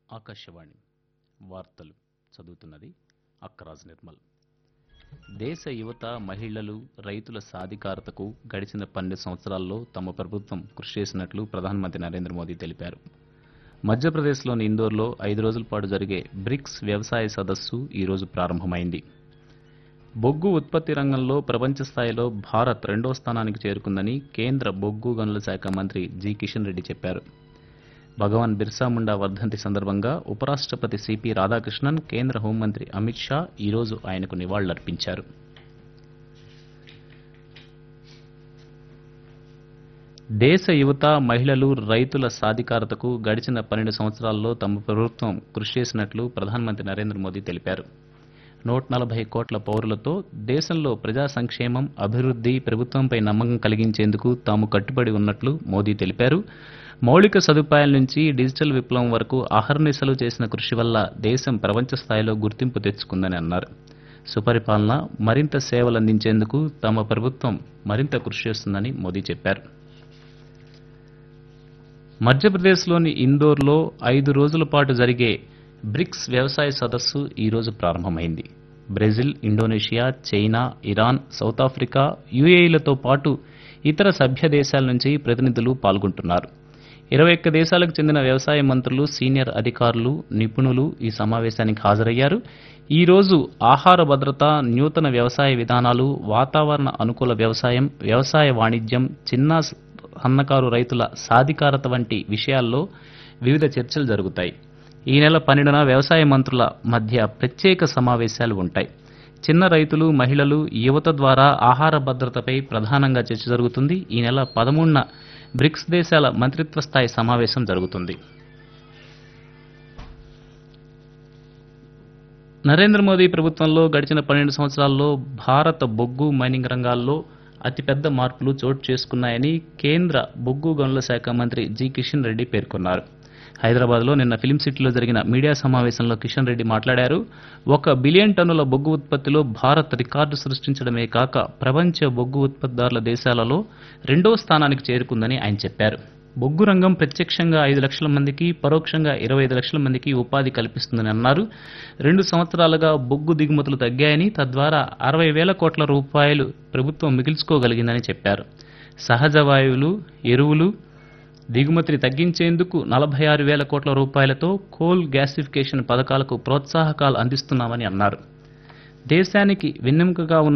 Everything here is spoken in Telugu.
ఆకాశవాణి వార్తలు చదువుతున్నది అక్కరాజ్ నిర్మల్ దేశ యువత మహిళలు రైతుల సాధికారతకు గడిచిన పన్నెండు సంవత్సరాల్లో తమ ప్రభుత్వం కృషి చేసినట్లు ప్రధానమంత్రి నరేంద్ర మోదీ తెలిపారు మధ్యప్రదేశ్లోని ఇందోర్లో ఐదు రోజుల పాటు జరిగే బ్రిక్స్ వ్యవసాయ సదస్సు ఈరోజు ప్రారంభమైంది బొగ్గు ఉత్పత్తి రంగంలో ప్రపంచ స్థాయిలో భారత్ రెండో స్థానానికి చేరుకుందని కేంద్ర బొగ్గు గనుల శాఖ మంత్రి జి కిషన్ రెడ్డి చెప్పారు భగవాన్ బిర్సా ముండా వర్ధంతి సందర్భంగా ఉపరాష్ట్రపతి సిపి రాధాకృష్ణన్ కేంద్ర హోంమంత్రి అమిత్ షా ఈరోజు ఆయనకు నివాళులర్పించారు దేశ యువత మహిళలు రైతుల సాధికారతకు గడిచిన పన్నెండు సంవత్సరాల్లో తమ ప్రభుత్వం కృషి చేసినట్లు ప్రధానమంత్రి నరేంద్ర మోదీ తెలిపారు నూట నలభై కోట్ల పౌరులతో దేశంలో ప్రజా సంక్షేమం అభివృద్ధి ప్రభుత్వంపై నమ్మకం కలిగించేందుకు తాము కట్టుబడి ఉన్నట్లు మోదీ తెలిపారు మౌలిక సదుపాయాల నుంచి డిజిటల్ విప్లవం వరకు అహర్నిశలు చేసిన కృషి వల్ల దేశం ప్రపంచ స్థాయిలో గుర్తింపు తెచ్చుకుందని అన్నారు సుపరిపాలన మరింత సేవలు అందించేందుకు తమ ప్రభుత్వం మరింత కృషి చేస్తుందని మోదీ చెప్పారు మధ్యప్రదేశ్లోని ఇందోర్లో ఐదు రోజుల పాటు జరిగే బ్రిక్స్ వ్యవసాయ సదస్సు ఈరోజు ప్రారంభమైంది Brazil Indonesia China Iran South Africa యుఏఈలతో పాటు ఇతర సభ్య దేశాల నుంచి ప్రతినిధులు పాల్గొంటున్నారు ఇరవై ఒక్క దేశాలకు చెందిన వ్యవసాయ మంత్రులు సీనియర్ అధికారులు నిపుణులు ఈ సమావేశానికి హాజరయ్యారు ఈ రోజు ఆహార భద్రత నూతన వ్యవసాయ విధానాలు వాతావరణ అనుకూల వ్యవసాయం వ్యవసాయ వాణిజ్యం చిన్న సన్నకారు రైతుల సాధికారత వంటి విషయాల్లో వివిధ చర్చలు జరుగుతాయి ఈ నెల పన్నెండున వ్యవసాయ మంత్రుల మధ్య ప్రత్యేక సమావేశాలు ఉంటాయి చిన్న రైతులు మహిళలు యువత ద్వారా ఆహార భద్రతపై ప్రధానంగా చర్చ జరుగుతుంది ఈ నెల పదమూడున బ్రిక్స్ దేశాల మంత్రిత్వ స్థాయి సమావేశం జరుగుతుంది నరేంద్ర మోదీ ప్రభుత్వంలో గడిచిన పన్నెండు సంవత్సరాల్లో భారత బొగ్గు మైనింగ్ రంగాల్లో అతిపెద్ద మార్పులు చోటు చేసుకున్నాయని కేంద్ర బొగ్గు గనుల శాఖ మంత్రి జి కిషన్ రెడ్డి పేర్కొన్నారు హైదరాబాద్లో నిన్న ఫిల్మ్ సిటీలో జరిగిన మీడియా సమావేశంలో కిషన్ రెడ్డి మాట్లాడారు ఒక బిలియన్ టన్నుల బొగ్గు ఉత్పత్తిలో భారత్ రికార్డు సృష్టించడమే కాక ప్రపంచ బొగ్గు ఉత్పత్తిదారుల దేశాలలో రెండో స్థానానికి చేరుకుందని ఆయన చెప్పారు బొగ్గు రంగం ప్రత్యక్షంగా ఐదు లక్షల మందికి పరోక్షంగా ఇరవై ఐదు లక్షల మందికి ఉపాధి కల్పిస్తుందని అన్నారు రెండు సంవత్సరాలుగా బొగ్గు దిగుమతులు తగ్గాయని తద్వారా అరవై వేల కోట్ల రూపాయలు ప్రభుత్వం మిగిల్చుకోగలిగిందని చెప్పారు సహజ వాయువులు ఎరువులు దిగుమతిని తగ్గించేందుకు నలభై ఆరు వేల కోట్ల రూపాయలతో కోల్ గ్యాసిఫికేషన్ పథకాలకు ప్రోత్సాహకాలు అందిస్తున్నామని అన్నారు దేశానికి వెన్నెముకగా ఉన్న